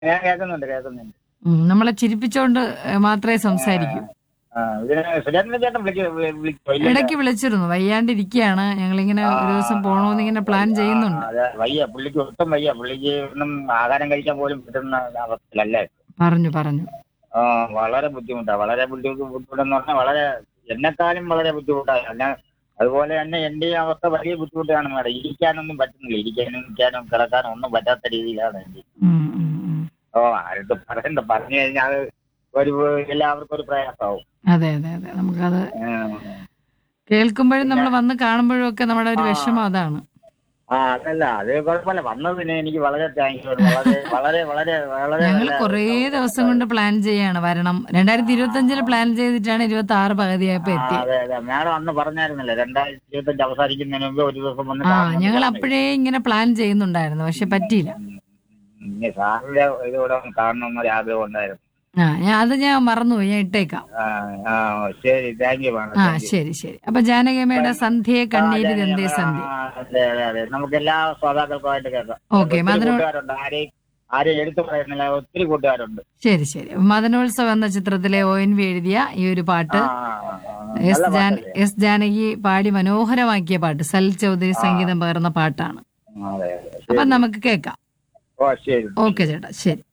ഞാൻ കേൾക്കുന്നുണ്ട് കേൾക്കുന്നുണ്ട് ഉം, നമ്മളെ ചിരിപ്പിച്ചോണ്ട് ഏ, മാത്രമേ സംസാരിക്കൂ ആ ഇതിന് സുരേന്ദ്രൻ ചേട്ടൻ വിളിക്ക വിളിക്കോ ഇല്ല ഇടയ്ക്ക് വിളിച്ചിരുന്നു വയ്യാണ്ടിരിക്കുകയാണ് ഞങ്ങളിങ്ങനെ ഒരു ദിവസം പോണോന്ന് ഇങ്ങനെ പ്ലാൻ ചെയ്യുന്നുണ്ട് അതെ വയ്യ പുള്ളിക്ക് ഒട്ടും വയ്യ പുള്ളിക്ക് ഒന്നും ആഹാരം കഴിക്കാൻ പോലും പറ്റുന്ന അവസ്ഥയിലല്ലേ പറഞ്ഞു പറഞ്ഞു ആ വളരെ ബുദ്ധിമുട്ടാണ് വളരെ ബുദ്ധിമുട്ട് ബുദ്ധിമുട്ടെന്ന് പറഞ്ഞാൽ വളരെ എന്നെക്കാളും വളരെ ബുദ്ധിമുട്ടാണ് ഞാൻ അതുപോലെ തന്നെ എന്റെ ഈ അവസ്ഥ വലിയ ബുദ്ധിമുട്ടാണ് മേഡം ഇരിക്കാനൊന്നും പറ്റുന്നില്ല ഇരിക്കാനും നിൽക്കാനും കിടക്കാനും ഒന്നും പറ്റാത്ത രീതിയിലാണ് എനിക്ക് ഉം, ഉം, ഉം. ഓ ആരുടെ പറയണ്ട പറഞ്ഞു കഴിഞ്ഞാൽ അത് ഒരു എല്ലാവർക്കും ഒരു പ്രയാസമാവും അതെ അതെ അതെ നമുക്കത് ഉം. കേൾക്കുമ്പോഴും നമ്മൾ വന്ന് കാണുമ്പോഴും ഒക്കെ നമ്മുടെ ഒരു വിഷമം അതാണ് ആ അതല്ല അത് കുഴപ്പമില്ല വന്നതിന് എനിക്ക് വളരെ താങ്ക് യു വളരെ വളരെ വളരെ വളരെ ഞങ്ങൾ നല്ല- കുറേ ദിവസം കൊണ്ട് പ്ലാൻ ചെയ്യാണ് വരണം രണ്ടായിരത്തി ഇരുപത്തി അഞ്ചില് പ്ലാൻ ചെയ്തിട്ടാണ് ഇരുപത്തി ആറ് പകുതിയായപ്പോ ആ, എത്തിയത് അതെ അതെ മാഡം അന്ന് പറഞ്ഞായിരുന്നല്ലോ രണ്ടായിരത്തി ഇരുപത്തഞ്ച് അവസാനിക്കുന്നതിന് മുമ്പ് ഒരു ദിവസം വന്ന് ആ കാണണം എന്ന് ഞങ്ങൾ പറഞ്ഞു. അപ്പോഴേ ഇങ്ങനെ പ്ലാൻ ചെയ്യുന്നുണ്ടായിരുന്നു പക്ഷെ പറ്റിയില്ല ഉം. ഇനി സാറിന്റെ ഇതോടെ ഒന്ന് കാണണമെന്നൊരു ആഗ്രഹം ഉണ്ടായിരുന്നു ആ ഞാൻ അത് ഞാൻ മറന്നുപോയി ഞാൻ ഇട്ടേക്കാം ആ ആ ശരി താങ്ക് യു മാഡം ആ ശരി ശരി അപ്പൊ ജാനകിയമ്മയുടെ സന്ധ്യയെ കണ്ണീര് ഗന്ധേ സന്ധ്യ അതെ അതെ അതെ നമുക്ക് എല്ലാ ശ്രോതാക്കൾക്കുമായിട്ട് കേൾക്കാം ഓക്കെ ഒത്തിരി മദനോ കൂട്ടുകാരുണ്ട് ആരെയും ആരെയും എടുത്തു പറയുന്നില്ല ഒത്തിരി കൂട്ടുകാരുണ്ട് ശരി ശരി മദനോത്സവം എന്ന ചിത്രത്തിലെ ഒ എൻ വി എഴുതിയ ഈ ഒരു പാട്ട് ആ, ആ, ആ. എസ് നല്ല ജാന പാട്ടല്ലേ? എസ് ജാനകി പാടി മനോഹരമാക്കിയ പാട്ട് സൽ ചൗധരി സംഗീതം പകർന്ന പാട്ടാണ് ആ, അതെ അതെ അപ്പൊ നമുക്ക് കേൾക്കാം ഓ ശരി ഓക്കെ ചേട്ടാ ശരി